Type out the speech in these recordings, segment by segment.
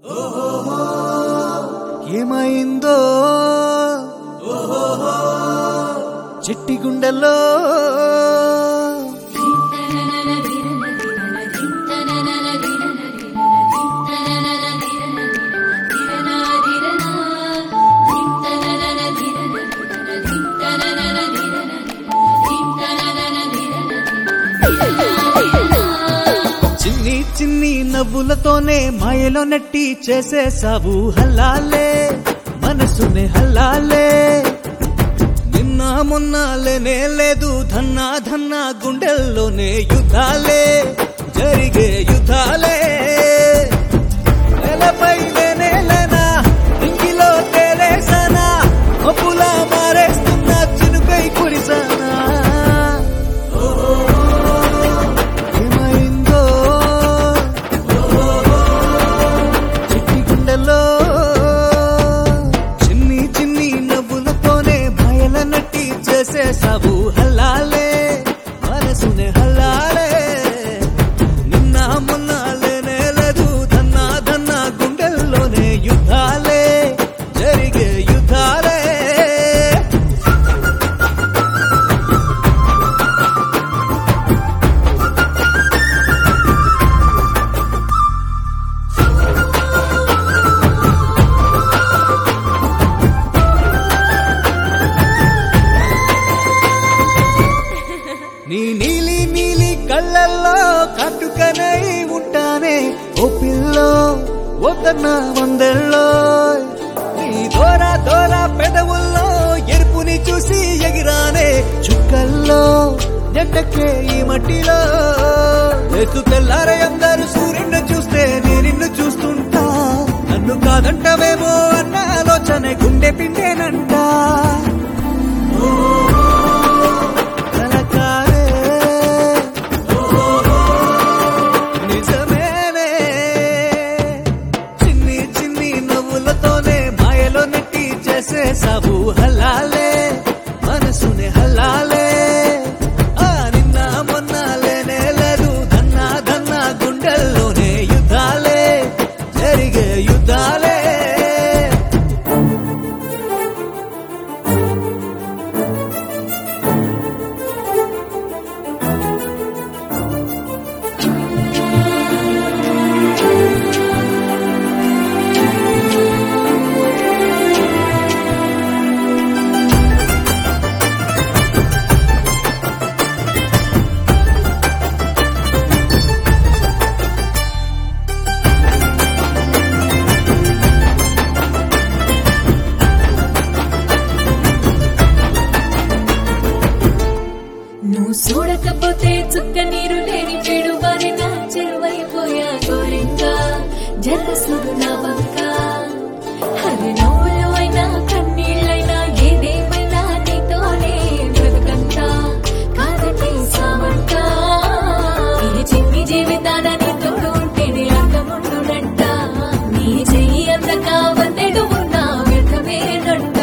ఏమైందో చిట్టి గుండెల్లో చిన్ని చిన్ని నవ్వులతోనే మాయలో నెట్టి చేసేసావు హల్లాలే మనసునే హల్లాలే నిన్న మొన్న లేనే లేదు ధన్నా ధన్నా గుండెల్లోనే యుద్ధాలే జరిగే యుద్ధాలే నెలపై లేనే లేనా ఇంకిలో తేలేసానా అప్పులా మారేస్తున్నా చినుకై కురిసానా ఏమైందో చిట్టి గుండెల్లో చిన్ని చిన్ని నవ్వులతోనే భయల నట్టి చేసేసావు హల్లాలే మనసునే హల్లాలే నిన్న మొన్న లేనే లేదు దన్నా దన్నా గుండెల్లోనే యుద్ధాలే జరిగే యుద్ధాలే నీ నీలి నీలి కళ్ళల్లో కట్టుకనై ఉంటానే ఓ పిల్లో వద్దన్న వందల్లో నీ దోర దోర పెదవుల్లో ఎరుపుని చూసి ఎగిరానే చుక్కల్లో జంటకే ఈ మట్టిలో ఎత్తు తెల్లారే అందరూ సూర్యుడిని చూస్తే నీ నిన్ను చూస్తుంటా నన్ను కాదంటవేమో అన్న ఆలోచన గుండె పిండేనంట కలకాలే నిజమేనే చిన్ని చిన్ని నవ్వులతోనే మాయలో నెట్టి చేసేసావు హల్లాలే మనసునే హల్లాలే ఆ నిన్న మొన్న లేనే లేదు దన్నా దన్నా గుండెల్లోనే యుద్ధాలే జరిగే యుద్ధాలే నువ్వు చూడకపోతే చుక్క నీరు లేని చెడు వారి నా చెరువైపోయా గోరింకా జల్ల సుడు నా వంక హరి నవ్వులు అయినా కన్నీళ్ళైనా ఏదేమైనా నీతోనే బ్రతుకంతా కాదంటే సామంట ఈ చిన్ని జీవితాన నీ తోడు ఉంటేనే అర్థముండునంట నీ చెయ్యి అందక వందెడు ఉన్నా వ్యర్థమేనంట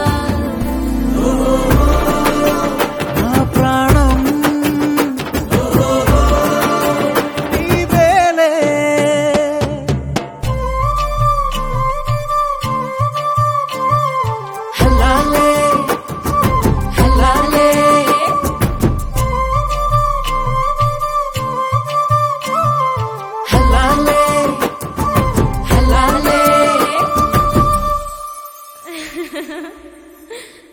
నా ప్రాణం నీవేలే హలాలే హలాలే హలాలే హలాలే